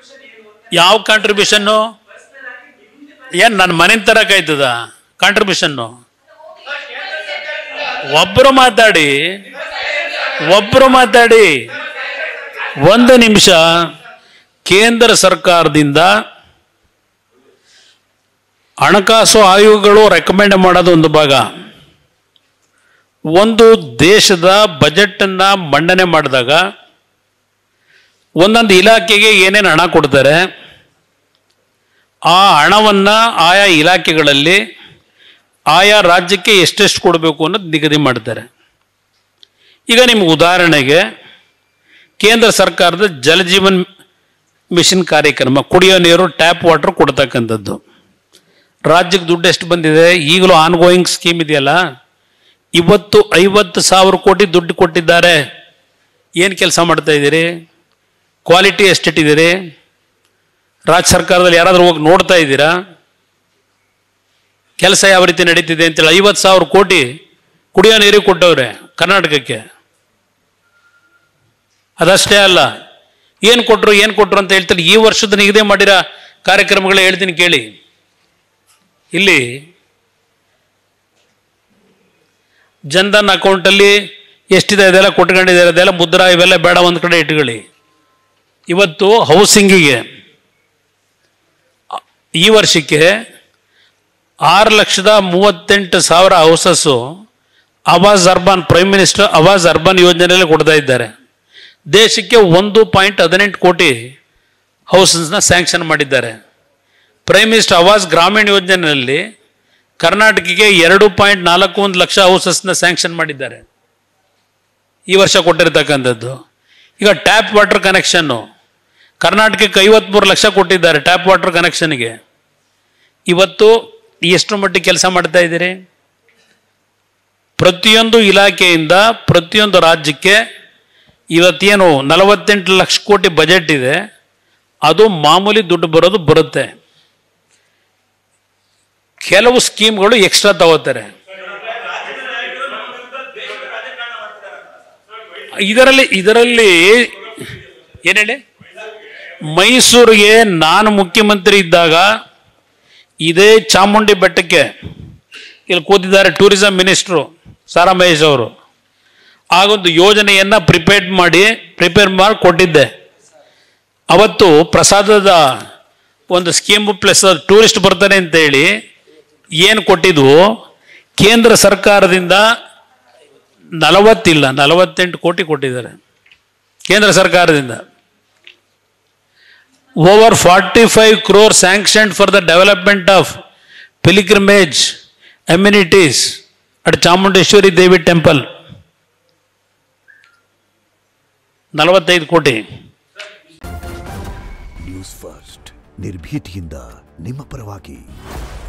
ಯಾವ ಕಾಂಟ್ರಿಬ್ಯೂಷನ್ನು ಏನು ನನ್ನ ಮನೆ ತರಕಾಯ್ತದ ಕಾಂಟ್ರಿಬ್ಯೂಷನ್ನು ಒಬ್ಬರು ಮಾತಾಡಿ ಒಬ್ಬರು ಮಾತಾಡಿ ಒಂದು ನಿಮಿಷ ಕೇಂದ್ರ ಸರ್ಕಾರದಿಂದ ಹಣಕಾಸು ಆಯೋಗಗಳು ರೆಕಮೆಂಡ್ ಮಾಡೋದು ಒಂದು ಭಾಗ ಒಂದು ದೇಶದ ಬಜೆಟನ್ನು ಮಂಡನೆ ಮಾಡಿದಾಗ ಒಂದೊಂದು ಇಲಾಖೆಗೆ ಏನೇನು ಹಣ ಕೊಡ್ತಾರೆ ಆ ಹಣವನ್ನು ಆಯಾ ಇಲಾಖೆಗಳಲ್ಲಿ ಆಯಾ ರಾಜ್ಯಕ್ಕೆ ಎಷ್ಟೆಷ್ಟು ಕೊಡಬೇಕು ಅನ್ನೋದು ನಿಗದಿ ಮಾಡ್ತಾರೆ ಈಗ ನಿಮ್ಗೆ ಉದಾಹರಣೆಗೆ ಕೇಂದ್ರ ಸರ್ಕಾರದ ಜಲಜೀವನ್ ಮಿಷನ್ ಕಾರ್ಯಕ್ರಮ ಕುಡಿಯೋ ನೀರು ಟ್ಯಾಪ್ ವಾಟರ್ ಕೊಡ್ತಕ್ಕಂಥದ್ದು ರಾಜ್ಯಕ್ಕೆ ದುಡ್ಡು ಎಷ್ಟು ಬಂದಿದೆ ಈಗಲೂ ಆನ್ಗೋಯಿಂಗ್ ಸ್ಕೀಮ್ ಇದೆಯಲ್ಲ ಇವತ್ತು ಐವತ್ತು ಸಾವಿರ ಕೋಟಿ ದುಡ್ಡು ಕೊಟ್ಟಿದ್ದಾರೆ ಏನು ಕೆಲಸ ಮಾಡ್ತಾ ಇದ್ದೀರಿ ಕ್ವಾಲಿಟಿ ಎಷ್ಟಿಟ್ಟಿದ್ದೀರಿ ರಾಜ್ಯ ಸರ್ಕಾರದಲ್ಲಿ ಯಾರಾದರೂ ಹೋಗಿ ನೋಡ್ತಾ ಇದ್ದೀರಾ ಕೆಲಸ ಯಾವ ರೀತಿ ನಡೀತಿದೆ ಅಂತೇಳಿ ಐವತ್ತು ಸಾವಿರ ಕೋಟಿ ಕುಡಿಯೋ ನೀರಿಗೆ ಕೊಟ್ಟವ್ರೆ ಕರ್ನಾಟಕಕ್ಕೆ ಅದಷ್ಟೇ ಅಲ್ಲ ಏನು ಕೊಟ್ಟರು ಏನು ಕೊಟ್ಟರು ಅಂತ ಹೇಳ್ತಾರೆ ಈ ವರ್ಷದ ನಿಗದಿ ಮಾಡಿರೋ ಕಾರ್ಯಕ್ರಮಗಳು ಹೇಳ್ತೀನಿ ಕೇಳಿ ಇಲ್ಲಿ ಜನ್ಧನ್ ಅಕೌಂಟಲ್ಲಿ ಎಷ್ಟಿದೆ ಅದೆಲ್ಲ ಕೊಟ್ಕೊಂಡಿದ್ದಾರೆ ಅದೆಲ್ಲ ಮುದ್ರಾ ಇವೆಲ್ಲ ಬೇಡ ಒಂದು ಕಡೆ ಇಟ್ಕೊಳ್ಳಿ ಇವತ್ತು ಹೌಸಿಂಗಿಗೆ ಈ ವರ್ಷಕ್ಕೆ ಆರು ಲಕ್ಷದ ಮೂವತ್ತೆಂಟು ಸಾವಿರ houses Awas urban prime minister Awas urban ಯೋಜನೆಯಲ್ಲಿ ಕೊಡ್ತಾ ಇದ್ದಾರೆ ದೇಶಕ್ಕೆ ಒಂದು ಪಾಯಿಂಟ್ ಹದಿನೆಂಟು ಕೋಟಿ ಹೌಸಸ್ನ ಸ್ಯಾಂಕ್ಷನ್ ಮಾಡಿದ್ದಾರೆ ಪ್ರೈಮ್ ಮಿನಿಸ್ಟರ್ ಆವಾಸ್ ಗ್ರಾಮೀಣ ಯೋಜನೆಯಲ್ಲಿ ಕರ್ನಾಟಕಕ್ಕೆ ಎರಡು ಪಾಯಿಂಟ್ ನಾಲ್ಕು ಒಂದು ಲಕ್ಷ ಹೌಸಸ್ನ ಸ್ಯಾಂಕ್ಷನ್ ಮಾಡಿದ್ದಾರೆ ಈ ವರ್ಷ ಕೊಟ್ಟಿರ್ತಕ್ಕಂಥದ್ದು ಈಗ ಟ್ಯಾಪ್ ವಾಟರ್ ಕನೆಕ್ಷನ್ನು ಕರ್ನಾಟಕಕ್ಕೆ ಐವತ್ಮೂರು ಲಕ್ಷ ಕೊಟ್ಟಿದ್ದಾರೆ ಟ್ಯಾಪ್ ವಾಟರ್ ಕನೆಕ್ಷನ್ಗೆ ಇವತ್ತು ಎಷ್ಟು ಮಟ್ಟಿಗೆ ಕೆಲಸ ಮಾಡ್ತಾ ಇದ್ದೀರಿ ಪ್ರತಿಯೊಂದು ಇಲಾಖೆಯಿಂದ ಪ್ರತಿಯೊಂದು ರಾಜ್ಯಕ್ಕೆ ಇವತ್ತೇನು ನಲವತ್ತೆಂಟು ಲಕ್ಷ ಕೋಟಿ ಬಜೆಟ್ ಇದೆ ಅದು ಮಾಮೂಲಿ ದುಡ್ಡು ಬರೋದು ಬರುತ್ತೆ ಕೆಲವು ಸ್ಕೀಮ್ಗಳು ಎಕ್ಸ್ಟ್ರಾ ತಗೋತಾರೆ ಇದರಲ್ಲಿ ಇದರಲ್ಲಿ ಏನು ಹೇಳಿ ಮೈಸೂರಿಗೆ ನಾನು ಮುಖ್ಯಮಂತ್ರಿ ಇದ್ದಾಗ ಇದೇ ಚಾಮುಂಡಿ ಬೆಟ್ಟಕ್ಕೆ ಇಲ್ಲಿ ಕೂತಿದ್ದಾರೆ ಟೂರಿಸಂ ಮಿನಿಸ್ಟ್ರು ಸಾರಾ ಮಹೇಶ್ ಅವರು ಆಗೊಂದು ಯೋಜನೆಯನ್ನು ಪ್ರಿಪೇರ್ ಮಾಡಿ ಪ್ರಿಪೇರ್ ಮಾಡಿ ಕೊಟ್ಟಿದ್ದೆ ಅವತ್ತು ಪ್ರಸಾದದ ಒಂದು ಸ್ಕೀಮು ಪ್ಲಸ್ ಟೂರಿಸ್ಟ್ ಬರ್ತಾರೆ ಅಂತೇಳಿ ಏನು ಕೊಟ್ಟಿದ್ವು ಕೇಂದ್ರ ಸರ್ಕಾರದಿಂದ ನಲವತ್ತಿಲ್ಲ ನಲವತ್ತೆಂಟು ಕೋಟಿ ಕೊಟ್ಟಿದ್ದಾರೆ ಕೇಂದ್ರ ಸರ್ಕಾರದಿಂದ over forty five crore sanction for the development of pilgrimage amenities at Chamundeshwari Devi temple ನಲವತ್ತೈದು ಕೋಟಿ ನ್ಯೂಸ್ ಫಸ್ಟ್ ನಿರ್ಭೀತಿಯಿಂದ ನಿಮ್ಮ ಪರವಾಗಿ